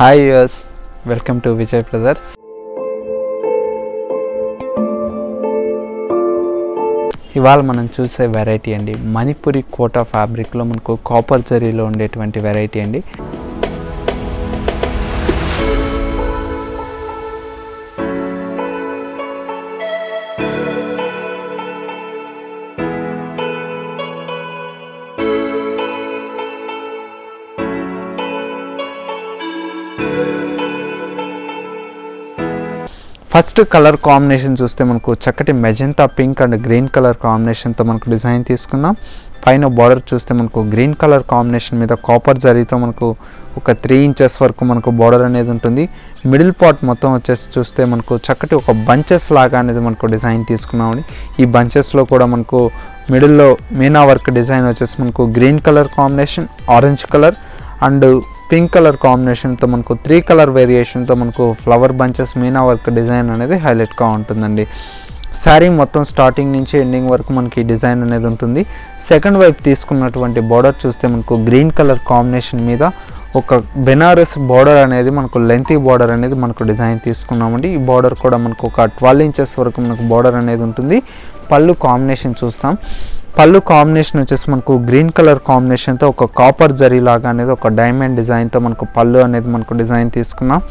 hi యూస్ welcome to Vijay brothers ఇవాళ మనం చూసే వెరైటీ అండి మణిపురి కోటా ఫ్యాబ్రిక్లో మనకు కాపర్ జరీలో ఉండేటువంటి వెరైటీ అండి ఫస్ట్ కలర్ కాంబినేషన్ చూస్తే మనకు చక్కటి magenta pink and green colour కాంబినేషన్తో మనకు డిజైన్ తీసుకున్నాం పైన బార్డర్ చూస్తే మనకు గ్రీన్ కలర్ కాంబినేషన్ మీద కాపర్ జరీతో మనకు ఒక త్రీ ఇంచెస్ వరకు మనకు బార్డర్ అనేది ఉంటుంది మిడిల్ పార్ట్ మొత్తం వచ్చేసి చూస్తే మనకు చక్కటి ఒక బంచెస్ లాగా అనేది మనకు డిజైన్ తీసుకున్నామండి ఈ బంచెస్లో కూడా మనకు మిడిల్లో మీనా వర్క్ డిజైన్ వచ్చేసి మనకు green colour combination orange colour and pink colour కాంబినేషన్తో మనకు త్రీ కలర్ వేరియేషన్తో మనకు flower bunches meena work design అనేది హైలైట్గా ఉంటుందండి శారీ మొత్తం స్టార్టింగ్ నుంచి ఎండింగ్ వరకు మనకి ఈ డిజైన్ అనేది ఉంటుంది సెకండ్ వైపు తీసుకున్నటువంటి బార్డర్ చూస్తే మనకు గ్రీన్ కలర్ కాంబినేషన్ మీద ఒక బెనారస్ బార్డర్ అనేది మనకు లెంతీ బార్డర్ అనేది మనకు డిజైన్ తీసుకున్నామండి ఈ బార్డర్ కూడా మనకు ఒక ట్వెల్వ్ ఇంచెస్ వరకు మనకు బార్డర్ అనేది ఉంటుంది పళ్ళు కాంబినేషన్ చూస్తాం పళ్ళు కాంబినేషన్ వచ్చేసి మనకు గ్రీన్ కలర్ కాంబినేషన్తో ఒక కాపర్ జరీ లాగా అనేది ఒక డైమండ్ డిజైన్తో మనకు పళ్ళు అనేది మనకు డిజైన్ తీసుకున్నాం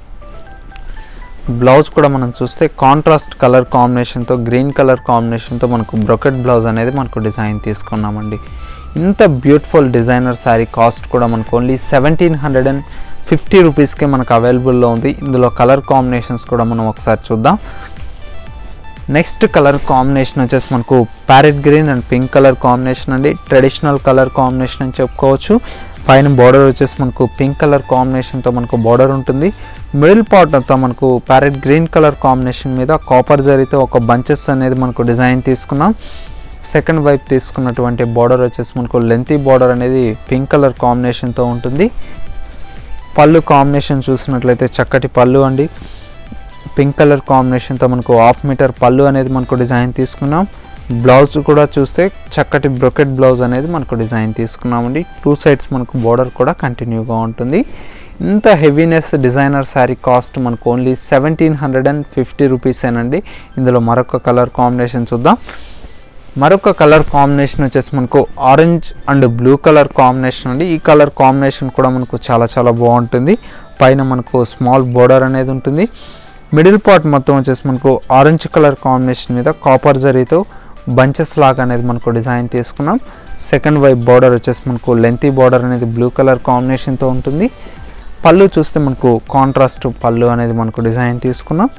బ్లౌజ్ కూడా మనం చూస్తే కాంట్రాస్ట్ కలర్ కాంబినేషన్తో గ్రీన్ కలర్ కాంబినేషన్తో మనకు బ్రొకెట్ బ్లౌజ్ అనేది మనకు డిజైన్ తీసుకున్నామండి ఇంత బ్యూటిఫుల్ డిజైనర్ శారీ కాస్ట్ కూడా మనకు only seventeen hundred and fifty రూపీస్కే మనకు అవైలబుల్లో ఉంది ఇందులో కలర్ కాంబినేషన్స్ కూడా మనం ఒకసారి చూద్దాం నెక్స్ట్ కలర్ కాంబినేషన్ వచ్చేసి మనకు parrot green and pink colour combination అండి ట్రెడిషనల్ కలర్ కాంబినేషన్ అని చెప్పుకోవచ్చు పైన బార్డర్ వచ్చేసి మనకు పింక్ కలర్ కాంబినేషన్తో మనకు బార్డర్ ఉంటుంది మిడిల్ పార్ట్ అంతా మనకు ప్యారెట్ గ్రీన్ కలర్ కాంబినేషన్ మీద కాపర్ జరీతో ఒక బంచెస్ అనేది మనకు డిజైన్ తీసుకున్నాం సెకండ్ వైపు తీసుకున్నటువంటి బార్డర్ వచ్చేసి మనకు లెంతీ బార్డర్ అనేది పింక్ కలర్ కాంబినేషన్తో ఉంటుంది పళ్ళు కాంబినేషన్ చూసినట్లయితే చక్కటి పళ్ళు అండి పింక్ కలర్ కాంబినేషన్తో మనకు హాఫ్ మీటర్ పళ్ళు అనేది మనకు డిజైన్ తీసుకున్నాం బ్లౌజ్ కూడా చూస్తే చక్కటి బ్రొకెట్ బ్లౌజ్ అనేది మనకు డిజైన్ తీసుకున్నామండి టూ సైడ్స్ మనకు బార్డర్ కూడా కంటిన్యూగా ఉంటుంది ఇంత హెవీనెస్ డిజైనర్ శారీ కాస్ట్ మనకు only seventeen hundred and fifty రూపీసేనండి ఇందులో మరొక కలర్ కాంబినేషన్ చూద్దాం మరొక కలర్ కాంబినేషన్ వచ్చేసి మనకు orange and blue colour combination అండి ఈ కలర్ కాంబినేషన్ కూడా మనకు చాలా చాలా బాగుంటుంది పైన మనకు స్మాల్ బోర్డర్ అనేది ఉంటుంది మిడిల్ పార్ట్ మొత్తం వచ్చేసి మనకు ఆరెంజ్ కలర్ కాంబినేషన్ మీద కాపర్ జరీతో బంచెస్ లాగా అనేది మనకు డిజైన్ తీసుకున్నాం సెకండ్ వైపు బార్డర్ వచ్చేసి మనకు లెంతీ బార్డర్ అనేది బ్లూ కలర్ కాంబినేషన్తో ఉంటుంది పళ్ళు చూస్తే మనకు కాంట్రాస్ట్ పళ్ళు అనేది మనకు డిజైన్ తీసుకున్నాం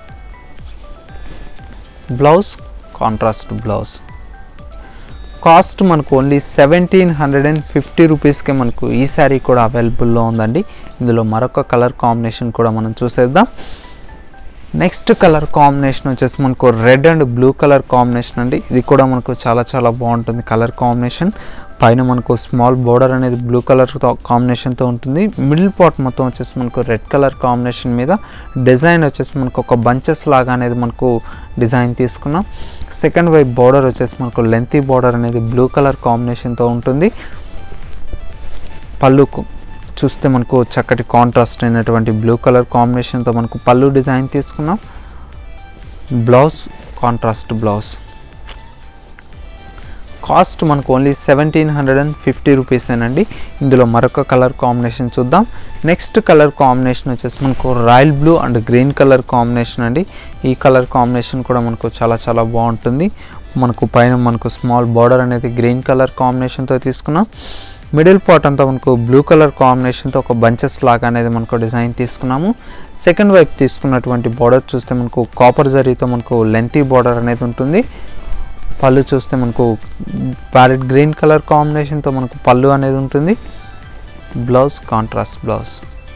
బ్లౌజ్ కాంట్రాస్ట్ బ్లౌజ్ కాస్ట్ మనకు only seventeen hundred and fifty రూపీస్కే మనకు ఈ శారీ కూడా అవైలబుల్లో ఉందండి ఇందులో మరొక కలర్ కాంబినేషన్ కూడా మనం చూసేద్దాం నెక్స్ట్ కలర్ కాంబినేషన్ వచ్చేసి మనకు red and blue colour combination అండి ఇది కూడా మనకు చాలా చాలా బాగుంటుంది కలర్ కాంబినేషన్ పైన మనకు స్మాల్ బోర్డర్ అనేది బ్లూ కలర్ కాంబినేషన్తో ఉంటుంది మిడిల్ పార్ట్ మొత్తం వచ్చేసి మనకు రెడ్ కలర్ కాంబినేషన్ మీద డిజైన్ వచ్చేసి మనకు ఒక బంచెస్ లాగా అనేది మనకు డిజైన్ తీసుకున్నాం సెకండ్ వైపు బార్డర్ వచ్చేసి మనకు లెంతీ బార్డర్ అనేది బ్లూ కలర్ కాంబినేషన్తో ఉంటుంది పళ్ళు చూస్తే మనకు చక్కటి కాంట్రాస్ట్ అయినటువంటి బ్లూ కలర్ కాంబినేషన్తో మనకు పళ్ళు డిజైన్ తీసుకున్నాం బ్లౌజ్ కాంట్రాస్ట్ బ్లౌజ్ కాస్ట్ మనకు only seventeen hundred and fifty రూపీసేనండి ఇందులో మరొక కలర్ కాంబినేషన్ చూద్దాం నెక్స్ట్ కలర్ కాంబినేషన్ వచ్చేసి మనకు royal blue and green colour combination అండి ఈ కలర్ కాంబినేషన్ కూడా మనకు చాలా చాలా బాగుంటుంది మనకు పైన మనకు స్మాల్ బార్డర్ అనేది గ్రీన్ కలర్ కాంబినేషన్తో తీసుకున్నాం మిడిల్ పార్ట్ అంతా మనకు బ్లూ కలర్ కాంబినేషన్తో ఒక బంచెస్ లాగా అనేది మనకు డిజైన్ తీసుకున్నాము సెకండ్ వైపు తీసుకున్నటువంటి బార్డర్ చూస్తే మనకు కాపర్ జరీతో మనకు లెంతీ బార్డర్ అనేది ఉంటుంది పళ్ళు చూస్తే మనకు ప్యారెట్ గ్రీన్ కలర్ కాంబినేషన్తో మనకు పళ్ళు అనేది ఉంటుంది బ్లౌజ్ కాంట్రాస్ట్ బ్లౌజ్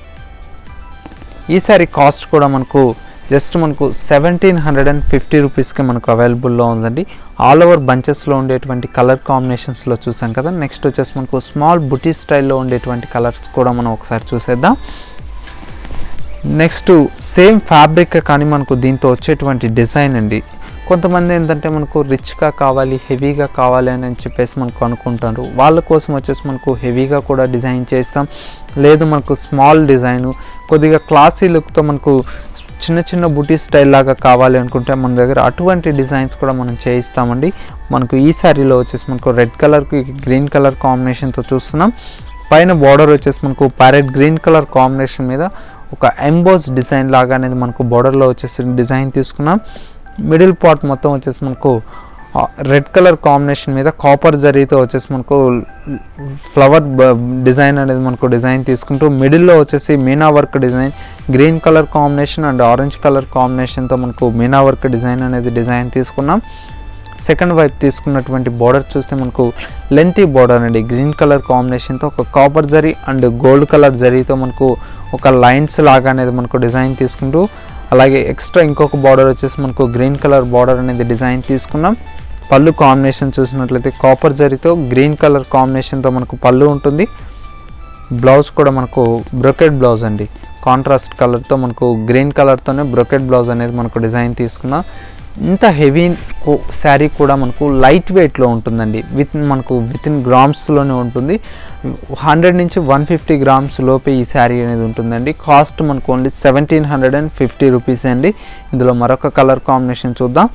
ఈ సారీ కాస్ట్ కూడా మనకు జస్ట్ మనకు సెవెంటీన్ హండ్రెడ్ అండ్ ఫిఫ్టీ రూపీస్కి మనకు అవైలబుల్లో ఉందండి ఆల్ ఓవర్ బంచెస్లో ఉండేటువంటి కలర్ కాంబినేషన్స్లో చూసాం కదా నెక్స్ట్ వచ్చేసి మనకు స్మాల్ బుటీ స్టైల్లో ఉండేటువంటి కలర్స్ కూడా మనం ఒకసారి చూసేద్దాం నెక్స్ట్ సేమ్ ఫ్యాబ్రిక్ కానీ మనకు దీంతో వచ్చేటువంటి డిజైన్ అండి కొంతమంది ఏంటంటే మనకు రిచ్గా కావాలి హెవీగా కావాలి అని చెప్పేసి మనకు అనుకుంటారు వాళ్ళ కోసం వచ్చేసి మనకు హెవీగా కూడా డిజైన్ చేస్తాం లేదు మనకు స్మాల్ డిజైన్ కొద్దిగా క్లాసీ లుక్తో మనకు చిన్న చిన్న బుటీ స్టైల్ లాగా కావాలి అనుకుంటే మన దగ్గర అటువంటి డిజైన్స్ కూడా మనం చేయిస్తామండి మనకు ఈ శారీలో వచ్చేసి మనకు రెడ్ కలర్కి గ్రీన్ కలర్ కాంబినేషన్తో చూస్తున్నాం పైన బార్డర్ వచ్చేసి మనకు ప్యారెట్ గ్రీన్ కలర్ కాంబినేషన్ మీద ఒక ఎంబోస్ డిజైన్ లాగా అనేది మనకు బార్డర్లో వచ్చేసి డిజైన్ తీసుకున్నాం మిడిల్ పార్ట్ మొత్తం వచ్చేసి మనకు రెడ్ కలర్ కాంబినేషన్ మీద కాపర్ జరీతో వచ్చేసి మనకు ఫ్లవర్ డిజైన్ అనేది మనకు డిజైన్ తీసుకుంటూ మిడిల్లో వచ్చేసి Meena work design green colour combination and orange colour కాంబినేషన్తో మనకు మీనా వర్క్ డిజైన్ అనేది డిజైన్ తీసుకున్నాం సెకండ్ వైపు తీసుకున్నటువంటి బార్డర్ చూస్తే మనకు లెంతీ బార్డర్ అండి గ్రీన్ కలర్ కాంబినేషన్తో ఒక copper zari and gold colour జరీతో మనకు ఒక లైన్స్ లాగా అనేది మనకు డిజైన్ తీసుకుంటూ అలాగే ఎక్స్ట్రా ఇంకొక బార్డర్ వచ్చేసి మనకు గ్రీన్ కలర్ బార్డర్ అనేది డిజైన్ తీసుకున్నాం పళ్ళు కాంబినేషన్ చూసినట్లయితే కాపర్ జరీతో గ్రీన్ కలర్ కాంబినేషన్తో మనకు పళ్ళు ఉంటుంది బ్లౌజ్ కూడా మనకు బ్రొకెట్ బ్లౌజ్ అండి కాంట్రాస్ట్ కలర్తో మనకు గ్రీన్ కలర్తోనే బ్రొకెట్ బ్లౌజ్ అనేది మనకు డిజైన్ తీసుకున్నాం ఇంత హెవీ శారీ కూడా మనకు లైట్ వెయిట్లో ఉంటుందండి విత్ మనకు విత్ ఇన్ గ్రామ్స్లోనే ఉంటుంది హండ్రెడ్ నుంచి వన్ ఫిఫ్టీ గ్రామ్స్ లోపే ఈ శారీ అనేది ఉంటుందండి కాస్ట్ మనకు only seventeen hundred and fifty rupees అండి ఇందులో మరొక కలర్ కాంబినేషన్ చూద్దాం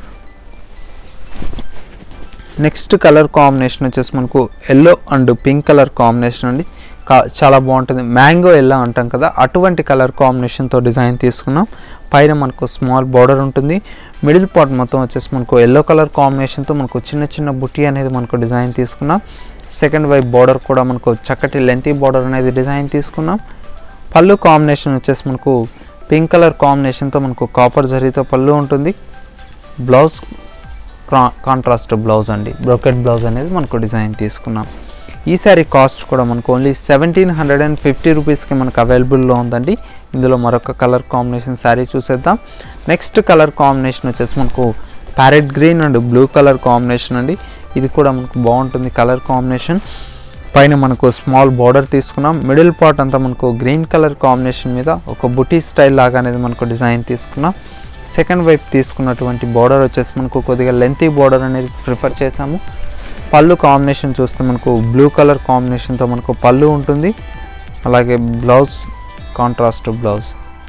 నెక్స్ట్ కలర్ కాంబినేషన్ వచ్చేసి మనకు yellow and pink colour combination అండి కా- చాలా బాగుంటుంది మ్యాంగో ఎల్లో అంటాం కదా అటువంటి కలర్ కాంబినేషన్తో డిజైన్ తీసుకున్నాం పైన మనకు స్మాల్ బార్డర్ ఉంటుంది మిడిల్ పార్ట్ మొత్తం వచ్చేసి మనకు ఎల్లో కలర్ కాంబినేషన్తో మనకు చిన్న చిన్న బుట్టి అనేది మనకు డిజైన్ తీసుకున్నాం సెకండ్ వైపు బార్డర్ కూడా మనకు చక్కటి లెంతీ బార్డర్ అనేది డిజైన్ తీసుకున్నాం పళ్ళు కాంబినేషన్ వచ్చేసి మనకు పింక్ కలర్ కాంబినేషన్తో మనకు కాపర్ జరీతో పళ్ళు ఉంటుంది బ్లౌజ్ కాంట్రాస్ట్ బ్లౌజ్ అండి బ్రోకెట్ బ్లౌజ్ అనేది మనకు డిజైన్ తీసుకున్నాం ఈ సారీ కాస్ట్ కూడా మనకు only seventeen hundred and fifty రూపీస్కి మనకు అవైలబుల్లో ఉందండి ఇందులో మరొక కలర్ కాంబినేషన్ శారీ చూసేద్దాం నెక్స్ట్ కలర్ కాంబినేషన్ వచ్చేసి మనకు parrot green and blue colour combination అండి ఇది కూడా మనకు బాగుంటుంది కలర్ కాంబినేషన్ పైన మనకు స్మాల్ బార్డర్ తీసుకున్నాం మిడిల్ పార్ట్ అంతా మనకు గ్రీన్ కలర్ కాంబినేషన్ మీద ఒక బుటీ స్టైల్ లాగా అనేది మనకు డిజైన్ తీసుకున్నాం సెకండ్ వైపు తీసుకున్నటువంటి బార్డర్ వచ్చేసి మనకు కొద్దిగా లెంతీ బార్డర్ అనేది ప్రిఫర్ చేసాము పళ్ళు కాంబినేషన్ చూస్తే మనకు బ్లూ కలర్ కాంబినేషన్తో మనకు పళ్ళు ఉంటుంది అలాగే బ్లౌజ్ కాంట్రాస్ట్ బ్లౌజ్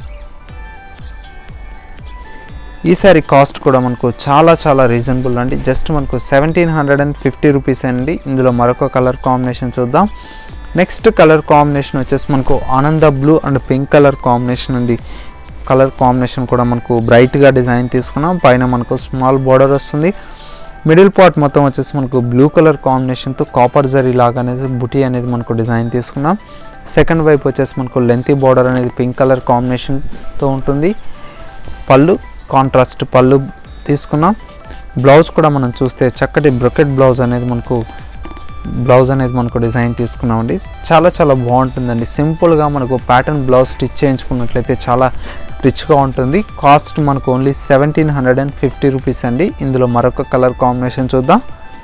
ఈ సారీ కాస్ట్ కూడా మనకు చాలా చాలా రీజనబుల్ అండి జస్ట్ మనకు seventeen hundred and fifty rupees అండి ఇందులో మరొక కలర్ కాంబినేషన్ చూద్దాం నెక్స్ట్ కలర్ కాంబినేషన్ వచ్చేసి మనకు ఆనంద blue and pink colour combination ఉంది కలర్ కాంబినేషన్ కూడా మనకు బ్రైట్గా డిజైన్ తీసుకున్నాం పైన మనకు స్మాల్ బార్డర్ వస్తుంది మిడిల్ పార్ట్ మొత్తం వచ్చేసి మనకు బ్లూ కలర్ కాంబినేషన్తో కాపర్ జరీ లాగా అనేది బుటీ అనేది మనకు డిజైన్ తీసుకున్నాం సెకండ్ వైపు వచ్చేసి మనకు లెంతీ బార్డర్ అనేది పింక్ కలర్ కాంబినేషన్తో ఉంటుంది పళ్ళు కాంట్రాస్ట్ పళ్ళు తీసుకున్నాం బ్లౌజ్ కూడా మనం చూస్తే చక్కటి బ్రొకెట్ బ్లౌజ్ అనేది మనకు బ్లౌజ్ అనేది మనకు డిజైన్ తీసుకున్నామండి చాలా చాలా బాగుంటుందండి సింపుల్గా మనకు ప్యాటర్న్ బ్లౌజ్ స్టిచ్ చేయించుకున్నట్లయితే చాలా రిచ్గా ఉంటుంది కాస్ట్ మనకు only seventeen hundred and fifty rupees అండి ఇందులో మరొక కలర్ కాంబినేషన్ చూద్దాం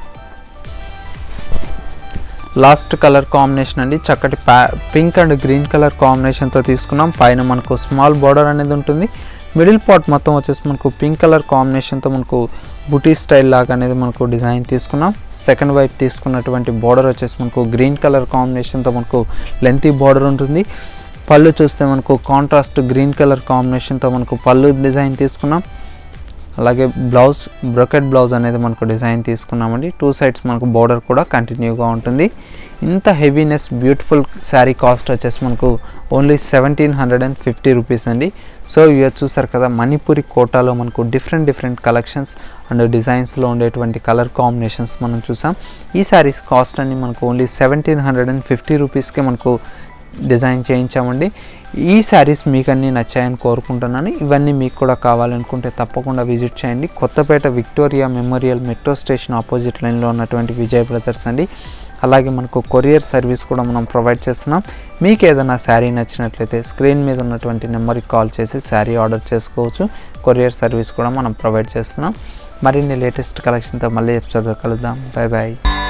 లాస్ట్ కలర్ కాంబినేషన్ అండి చక్కటి ప్యా పింక్ అండ్ గ్రీన్ కలర్ కాంబినేషన్తో తీసుకున్నాం పైన మనకు స్మాల్ బార్డర్ అనేది ఉంటుంది మిడిల్ పార్ట్ మొత్తం వచ్చేసి మనకు పింక్ కలర్ కాంబినేషన్తో మనకు బుటీ స్టైల్ లాగా అనేది మనకు డిజైన్ తీసుకున్నాం సెకండ్ వైపు తీసుకున్నటువంటి బార్డర్ వచ్చేసి మనకు గ్రీన్ కలర్ కాంబినేషన్తో మనకు లెంతీ బార్డర్ ఉంటుంది పళ్ళు చూస్తే మనకు కాంట్రాస్ట్ గ్రీన్ కలర్ కాంబినేషన్తో మనకు పళ్ళు డిజైన్ తీసుకున్నాం అలాగే బ్లౌజ్ బ్రొకెట్ బ్లౌజ్ అనేది మనకు డిజైన్ తీసుకున్నామండి టూ సైడ్స్ మనకు బార్డర్ కూడా కంటిన్యూగా ఉంటుంది ఇంత హెవీనెస్ బ్యూటిఫుల్ శారీ కాస్ట్ వచ్చేసి మనకు only seventeen hundred and fifty rupees అండి సో ఇవి చూసారు కదా మణిపురి కోటాలో మనకు డిఫరెంట్ డిఫరెంట్ కలెక్షన్స్ అండ్ డిజైన్స్లో ఉండేటువంటి కలర్ కాంబినేషన్స్ మనం చూసాం ఈ శారీస్ కాస్ట్ అన్ని మనకు only seventeen hundred and fifty రూపీస్కే మనకు డిజైన్ చేయించామండి ఈ శారీస్ మీకు అన్నీ నచ్చాయని కోరుకుంటున్నాను ఇవన్నీ మీకు కూడా కావాలనుకుంటే తప్పకుండా విజిట్ చేయండి Kothapet Victoria Memorial metro station opposite లైన్లో ఉన్నటువంటి విజయ్ బ్రదర్స్ అండి అలాగే మనకు కొరియర్ సర్వీస్ కూడా మనం ప్రొవైడ్ చేస్తున్నాం మీకు ఏదైనా శారీ నచ్చినట్లయితే స్క్రీన్ మీద ఉన్నటువంటి నెంబర్కి కాల్ చేసి శారీ ఆర్డర్ చేసుకోవచ్చు కొరియర్ సర్వీస్ కూడా మనం ప్రొవైడ్ చేస్తున్నాం మరిన్ని లేటెస్ట్ కలెక్షన్తో మళ్ళీ ఎపిసోడ్లో కలుద్దాం బాయ్ బాయ్